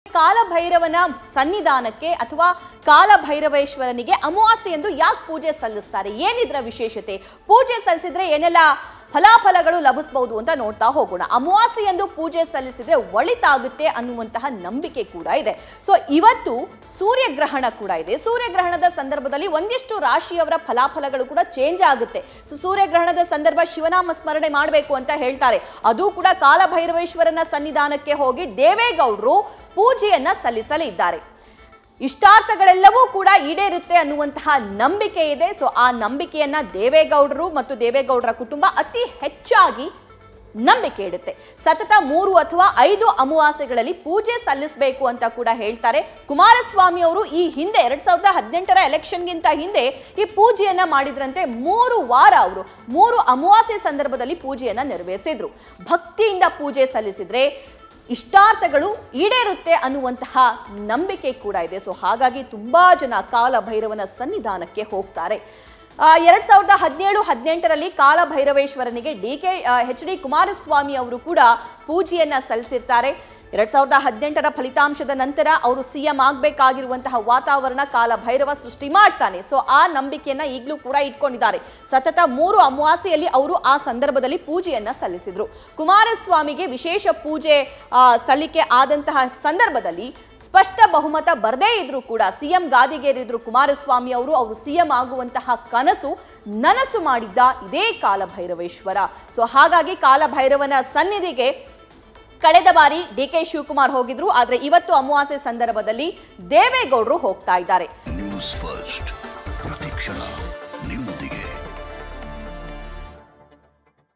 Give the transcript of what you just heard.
ಕಾಲಭೈರವನ ಸನ್ನಿಧಾನಕ್ಕೆ ಅಥವಾ ಕಾಲಭೈರವೇಶ್ವರನಿಗೆ ಅಮಾವಾಸ್ಯೆ ಎಂದು ಯಾಕೆ ಪೂಜೆ ಸಲ್ಲಿಸ್ತಾರೆ ಏನಿದ್ರ ವಿಶೇಷತೆ ಪೂಜೆ ಸಲ್ಲಿಸಿದ್ರೆ ಏನೆಲ್ಲ ಫಲಾಫಲಗಳು ಲಭಿಸಬಹುದು ಅಂತ ನೋಡ್ತಾ ಹೋಗೋಣ ಅಮಾವಾಸ್ಯೆ ಎಂದು ಪೂಜೆ ಸಲ್ಲಿಸಿದ್ರೆ ಒಳಿತಾಗುತ್ತೆ ಅನ್ನುವಂತಹ ನಂಬಿಕೆ ಕೂಡ ಇದೆ ಸೊ ಇವತ್ತು ಸೂರ್ಯಗ್ರಹಣ ಕೂಡ ಇದೆ ಸೂರ್ಯಗ್ರಹಣದ ಸಂದರ್ಭದಲ್ಲಿ ಒಂದಿಷ್ಟು ರಾಶಿಯವರ ಫಲಾಫಲಗಳು ಕೂಡ ಚೇಂಜ್ ಆಗುತ್ತೆ ಸೊ ಸೂರ್ಯಗ್ರಹಣದ ಸಂದರ್ಭ ಶಿವನಾಮ ಸ್ಮರಣೆ ಮಾಡಬೇಕು ಅಂತ ಹೇಳ್ತಾರೆ ಅದು ಕೂಡ ಕಾಲಭೈರವೇಶ್ವರನ ಸನ್ನಿಧಾನಕ್ಕೆ ಹೋಗಿ ದೇವೇಗೌಡರು ಪೂಜೆಯನ್ನ ಸಲ್ಲಿಸಲಿದ್ದಾರೆ ಇಷ್ಟಾರ್ಥಗಳೆಲ್ಲವೂ ಕೂಡ ಈಡೇರುತ್ತೆ ಅನ್ನುವಂತಹ ನಂಬಿಕೆ ಇದೆ ಸೊ ಆ ನಂಬಿಕೆಯನ್ನ ದೇವೇಗೌಡರು ಮತ್ತು ದೇವೇಗೌಡರ ಕುಟುಂಬ ಅತಿ ಹೆಚ್ಚಾಗಿ ನಂಬಿಕೆ ಇಡುತ್ತೆ ಸತತ ಮೂರು ಅಥವಾ ಐದು ಅಮಾವಾಸ್ಯೆಗಳಲ್ಲಿ ಪೂಜೆ ಸಲ್ಲಿಸಬೇಕು ಅಂತ ಕೂಡ ಹೇಳ್ತಾರೆ ಕುಮಾರಸ್ವಾಮಿ ಅವರು ಈ ಹಿಂದೆ ಎರಡ್ ಸಾವಿರದ ಹದಿನೆಂಟರ ಎಲೆಕ್ಷನ್ಗಿಂತ ಹಿಂದೆ ಈ ಪೂಜೆಯನ್ನ ಮಾಡಿದ್ರಂತೆ ಮೂರು ವಾರ ಅವರು ಮೂರು ಅಮಾವಾಸ್ಯೆ ಸಂದರ್ಭದಲ್ಲಿ ಪೂಜೆಯನ್ನ ನೆರವೇರಿಸಿದ್ರು ಭಕ್ತಿಯಿಂದ ಪೂಜೆ ಸಲ್ಲಿಸಿದ್ರೆ ಇಷ್ಟಾರ್ಥಗಳು ಈಡೇರುತ್ತೆ ಅನ್ನುವಂತಹ ನಂಬಿಕೆ ಕೂಡ ಇದೆ ಸೊ ಹಾಗಾಗಿ ತುಂಬಾ ಜನ ಕಾಲ ಭೈರವನ ಸನ್ನಿಧಾನಕ್ಕೆ ಹೋಗ್ತಾರೆ ಆ, ಎರಡ್ ಸಾವಿರದ ಹದಿನೇಳು ಹದಿನೆಂಟರಲ್ಲಿ ಕಾಲ ಭೈರವೇಶ್ವರನಿಗೆ D K H D Kumaraswamy ಅವರು ಕೂಡ ಪೂಜೆಯನ್ನ ಸಲ್ಲಿಸಿರ್ತಾರೆ ಎರಡ್ ಸಾವಿರದ ಹದಿನೆಂಟರ ಫಲಿತಾಂಶದ ನಂತರ ಅವರು ಸಿಎಂ ಆಗಬೇಕಾಗಿರುವಂತಹ ವಾತಾವರಣ ಕಾಲ ಭೈರವ ಸೃಷ್ಟಿ ಮಾಡ್ತಾನೆ ಸೊ ಆ ನಂಬಿಕೆಯನ್ನ ಈಗಲೂ ಕೂಡ ಇಟ್ಕೊಂಡಿದ್ದಾರೆ ಸತತ ಮೂರು ಅಮಾವಾಸ್ಯೆಯಲ್ಲಿ ಅವರು ಆ ಸಂದರ್ಭದಲ್ಲಿ ಪೂಜೆಯನ್ನ ಸಲ್ಲಿಸಿದ್ರು ಕುಮಾರಸ್ವಾಮಿಗೆ ವಿಶೇಷ ಪೂಜೆ ಆ, ಸಲ್ಲಿಕೆ ಆದಂತಹ ಸಂದರ್ಭದಲ್ಲಿ ಸ್ಪಷ್ಟ ಬಹುಮತ ಬರದೇ ಇದ್ರು ಕೂಡ ಸಿಎಂ ಗಾದಿಗೇರಿದ್ರು ಕುಮಾರಸ್ವಾಮಿ ಅವರು ಅವರು ಸಿಎಂ ಆಗುವಂತಹ ಕನಸು ನನಸು ಮಾಡಿದ್ದ ಇದೇ ಕಾಲಭೈರವೇಶ್ವರ ಸೊ ಹಾಗಾಗಿ ಕಾಲಭೈರವನ ಸನ್ನಿಧಿಗೆ ಕಳೆದ ಬಾರಿ ಡಿ ಕೆ ಶಿವಕುಮಾರ್ ಹೋಗಿದ್ರು ಆದ್ರೆ ಇವತ್ತು ಅಮಾವಾಸ್ಯೆ ಸಂದರ್ಭದಲ್ಲಿ ದೇವೇಗೌಡರು ಹೋಗ್ತಾ ಇದ್ದಾರೆ ನ್ಯೂಸ್ ಫಸ್ಟ್